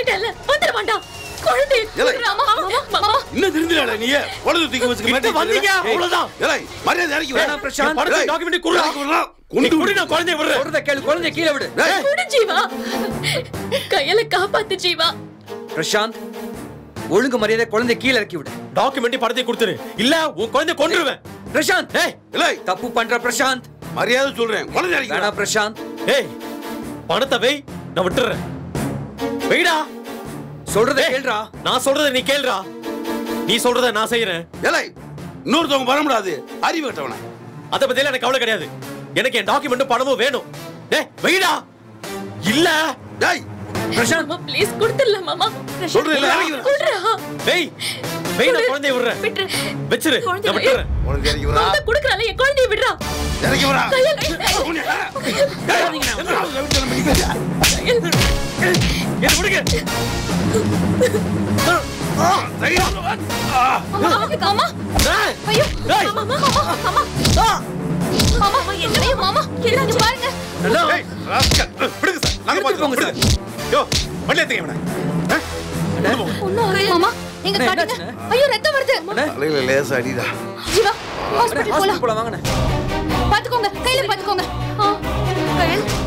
சொல்லிட்டேன்ல வந்துட வேண்டாம் குழந்தை ஏலே. மாமா மாமா இன்னும் தெரிஞ்சிடல நீ குழந்தை தூக்கி வச்சுக்க கிட்ட மாட்டேன் வந்தீங்க, அவ்வளவுதான். ஏலே மரியாதை இறக்கி வேணாம் பிரசாந்த். படத்தை document குடுடா. நீ கொண்டு குடி, நான் குழந்தைய விடுறேன். சொல்றத கேளு குழந்தைய கீழே விடு குடு ஜீவா கையில காப்பாத்து ஜீவா பிரசாந்த் ஒழுங்கு மரியாதை குழந்தைய கீழே இறக்கி விடு document படத்தை கொடுத்துரு. இல்ல, உன் குழந்தைய கொன்றுவேன். பிரசாந்த் ஏய், இல்லை தப்பு பண்ற பிரசாந்த் மரியாதை சொல்றேன் குழந்தை இறக்கி வேணாம் பிரசாந்த் ஏய், பணத்தை வை, நான் விட்டுறேன். வைடா. சொல்றத ஏய், கேளுடா நான் சொல்றதை நீ கேளுடா. நீ சொல்றதை நான் செய்யறேன் ஏலே இன்னொருத்தவங்க வர முடியாது அறிவு கட்டவன அத பத்தியெல்லாம் எனக்கு கவலை கிடையாது எனக்கு என் டாக்குமெண்ட் பணமும் வேணும் டேய் வைடா இல்ல டேய் பிரசாந்த் மாமா ப்ளீஸ் கொடுத்துடல மாமா சொல்றேன் இல்ல இறக்கி விடு. குடுறா வெய் வெய் நான் குழந்தைய விடுறேன் விட்டுரு வச்சிரு குழந்தைய நான் விட்டுறேன் குழந்தை இறக்கி விடா குழந்தை குடுக்கறால என் குழந்தைய விடுறா இறக்கி விடா கையில் என்ன விடுங்க மாமா மாமா டேய், ஐயோ டேய். மாமா மாமா மாமா மாமா மாமா என்ன மாமா என்ன பாருங்க நல்லா ஏய், ராஸ்கல். விடுங்க சார் நாங்க எடுத்துட்டு போங்க பாத்துக்கிறோம் விடுங்க. யோ வண்டி எடுத்துங்க இவனை. ஆ? ஒண்ணும் ஆகல மாமா எங்க அண்ணே, காட்டுங்க என்னாச்சுண்ணே? ஐயோ ரத்தம் வருது அண்ணே, தலையில லேசா அடிடா ஜீவா ஹாஸ்பிடல் ஹாஸ்பிடல் போலாம் போலாம் வாங்கண்ணே பாத்துக்கோங்க கையில பாத்துக்கோங்க ஆ, கையில்